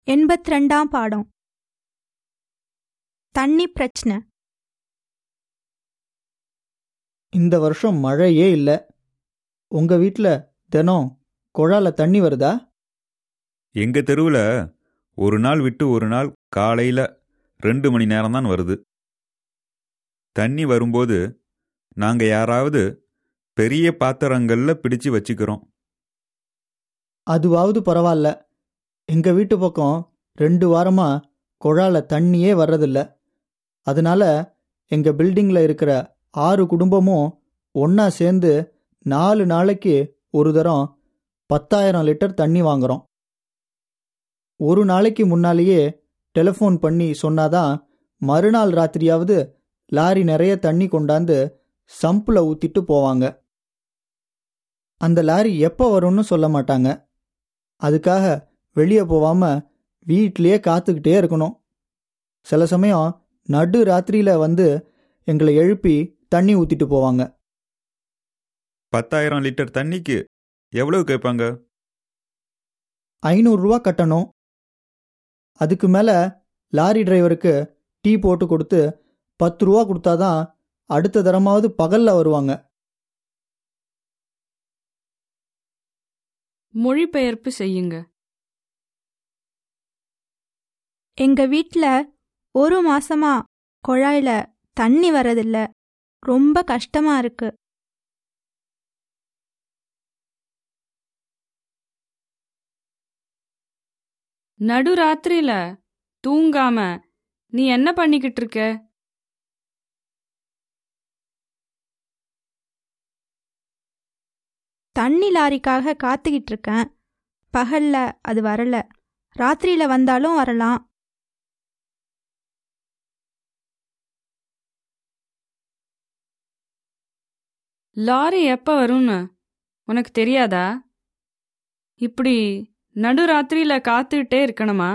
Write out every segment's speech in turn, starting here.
எண்பத்தி ரெண்டாம் பாடம் தண்ணி பிரச்சனை இந்த வருஷம் மழையே இல்லை உங்க வீட்டில் தினம் குழால தண்ணி வருதா எங்க தெருவுல ஒரு நாள் விட்டு ஒரு நாள் காலையில ரெண்டு மணி நேரம்தான் வருது தண்ணி வரும்போது நாங்க யாராவது பெரிய பாத்திரங்கள்ல பிடிச்சு வச்சுக்கிறோம் அதுவாவது பரவாயில்ல எங்க வீட்டு பக்கம் ரெண்டு வாரமா குழால தண்ணியே வர்றதில்ல அதனால எங்க பில்டிங்ல இருக்கிற ஆறு குடும்பமும் ஒண்ணா சேர்ந்து நாலு நாளைக்கு ஒரு தரம் பத்தாயிரம் லிட்டர் தண்ணி வாங்குறோம் ஒரு நாளைக்கு முன்னாலேயே டெலிஃபோன் பண்ணி சொன்னாதான் மறுநாள் ராத்திரியாவது லாரி நிறைய தண்ணி கொண்டாந்து சம்பில் ஊத்திட்டு போவாங்க அந்த லாரி எப்போ வரும்னு சொல்ல மாட்டாங்க அதுக்காக வெளியே போகாம வீட்லயே காத்துக்கிட்டே இருக்கணும் சில சமயம் நடு ராத்திரியில வந்து எங்களை எழுப்பி தண்ணி ஊத்திட்டு போவாங்க பத்தாயிரம் லிட்டர் தண்ணிக்கு எவ்வளவு கேட்பாங்க ஐநூறுரூவா கட்டணும் அதுக்கு மேலே லாரி டிரைவருக்கு டீ போட்டு கொடுத்து பத்து ரூபா கொடுத்தாதான் அடுத்த தரமாவது பகல்ல வருவாங்க மொழிபெயர்ப்பு செய்யுங்க எங்க வீட்ல ஒரு மாசமா குழாயில தண்ணி வரதில்ல ரொம்ப கஷ்டமா இருக்கு நடுராத்திரியில தூங்காம நீ என்ன பண்ணிக்கிட்டு இருக்க தண்ணி லாரிக்காக காத்துக்கிட்டு இருக்கேன் பகல்ல அது வரல ராத்திரியில வந்தாலும் வரலாம் லாரி எப்ப வரும்னு உனக்கு தெரியாதா இப்படி நடுராத்திரியில காத்துக்கிட்டே இருக்கணுமா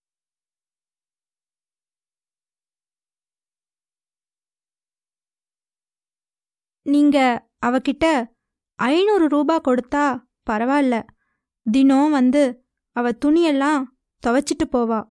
நீங்க அவகிட்ட ஐநூறு ரூபா கொடுத்தா பரவாயில்ல தினம் வந்து அவ துணியெல்லாம் துவைச்சிட்டு போவா